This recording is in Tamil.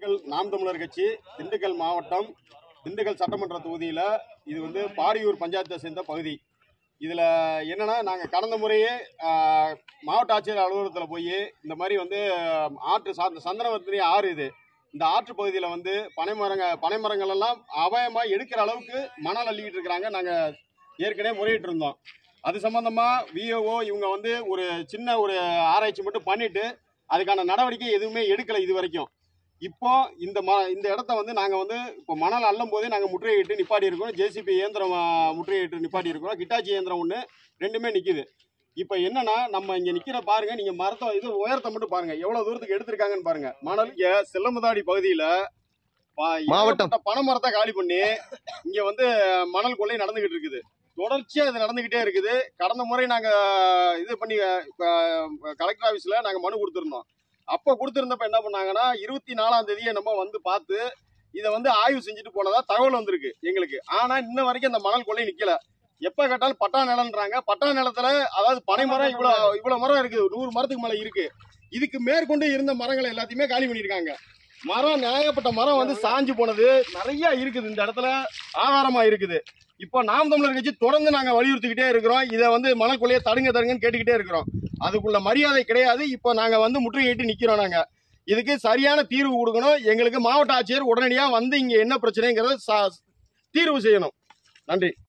திண்டுக்கல் நாம் தமிழர் கட்சி திண்டுக்கல் மாவட்டம் திண்டுக்கல் சட்டமன்ற தொகுதியில் இது வந்து பாரியூர் பஞ்சாயத்தை சேர்ந்த பகுதி இதில் என்னன்னா நாங்கள் கடந்த முறையே ஆஹ், மாவட்ட ஆட்சியர் அலுவலகத்தில் போய் இந்த மாதிரி வந்து ஆஹ், ஆற்று சார்ந்த சந்தனவர்த்தினி ஆறு இது இந்த ஆற்று பகுதியில் வந்து பனைமரங்க பனைமரங்கள் எல்லாம் அபாயமாக எடுக்கிற அளவுக்கு மணல் அள்ளிக்கிட்டு இருக்கிறாங்க நாங்கள் ஏற்கனவே முறையிட்டு இருந்தோம் அது சம்பந்தமாக விஓஓ இவங்க வந்து ஒரு சின்ன ஒரு ஆராய்ச்சி மட்டும் பண்ணிட்டு அதுக்கான நடவடிக்கை எதுவுமே எடுக்கலை இது வரைக்கும் இப்போ இந்த ம இந்த இடத்த வந்து நாங்கள் வந்து இப்போ மணல் அள்ளும் போதே நாங்கள் முற்றுகையிட்டு நிப்பாட்டி இருக்கோம் ஜேசிபி இயந்திரம் ஆ, முற்றுகையிட்டு நிப்பாட்டி இருக்கிறோம் கிட்டாச்சி இயந்திரம் ஒன்று ரெண்டுமே நிற்கிது இப்போ என்னன்னா நம்ம இங்கே நிற்கிற பாருங்க நீங்கள் மரத்தை இது உயரத்தை மட்டும் பாருங்க எவ்வளோ தூரத்துக்கு எடுத்திருக்காங்கன்னு பாருங்க மணல் இங்கே செல்லமுதாடி பகுதியில் மாவட்டம். பனை மரத்தை காலி பண்ணி இங்கே வந்து மணல் கொள்ளை நடந்துகிட்டு இருக்குது தொடர்ச்சியாக இது நடந்துகிட்டே இருக்குது கடந்த முறை நாங்கள் இது பண்ணி இப்போ கலெக்டர் ஆஃபீஸில் நாங்கள் மனு கொடுத்துருந்தோம் அப்போ கொடுத்துருந்தப்ப என்ன பண்ணாங்கன்னா இருபத்தி நாலாம் தேதியை நம்ம வந்து பார்த்து இதை வந்து ஆய்வு செஞ்சுட்டு போனதா தகவல் வந்திருக்கு எங்களுக்கு ஆனால் இன்ன வரைக்கும் அந்த மணல் கொள்ளை நிற்கல எப்போ கேட்டாலும் பட்டா நிலம்ன்றாங்க பட்டா நிலத்துல அதாவது பனை மரம் இவ்வளோ இவ்வளோ மரம் இருக்குது நூறு மரத்துக்கு மேலே இருக்கு இதுக்கு மேற்கொண்டு இருந்த மரங்களை எல்லாத்தையுமே காலி பண்ணியிருக்காங்க மரம் நியாயப்பட்ட மரம் வந்து சாஞ்சு போனது நிறைய இருக்குது இந்த இடத்துல ஆதாரமா இருக்குது இப்போ நாம் தமிழர் கட்சி தொடர்ந்து நாங்கள் வலியுறுத்திக்கிட்டே இருக்கிறோம் இதை வந்து மணல் கொள்ளையை தடுங்க தடுங்கன்னு கேட்டுக்கிட்டே இருக்கிறோம் அதுக்குள்ள மரியாதை கிடையாது இப்போ நாங்கள் வந்து முற்றுகையிட்டு நிற்கிறோம் நாங்கள் இதுக்கு சரியான தீர்வு கொடுக்கணும் எங்களுக்கு மாவட்ட ஆட்சியர் உடனடியாக வந்து இங்கே என்ன பிரச்சனைங்கிறத சா- தீர்வு செய்யணும் நன்றி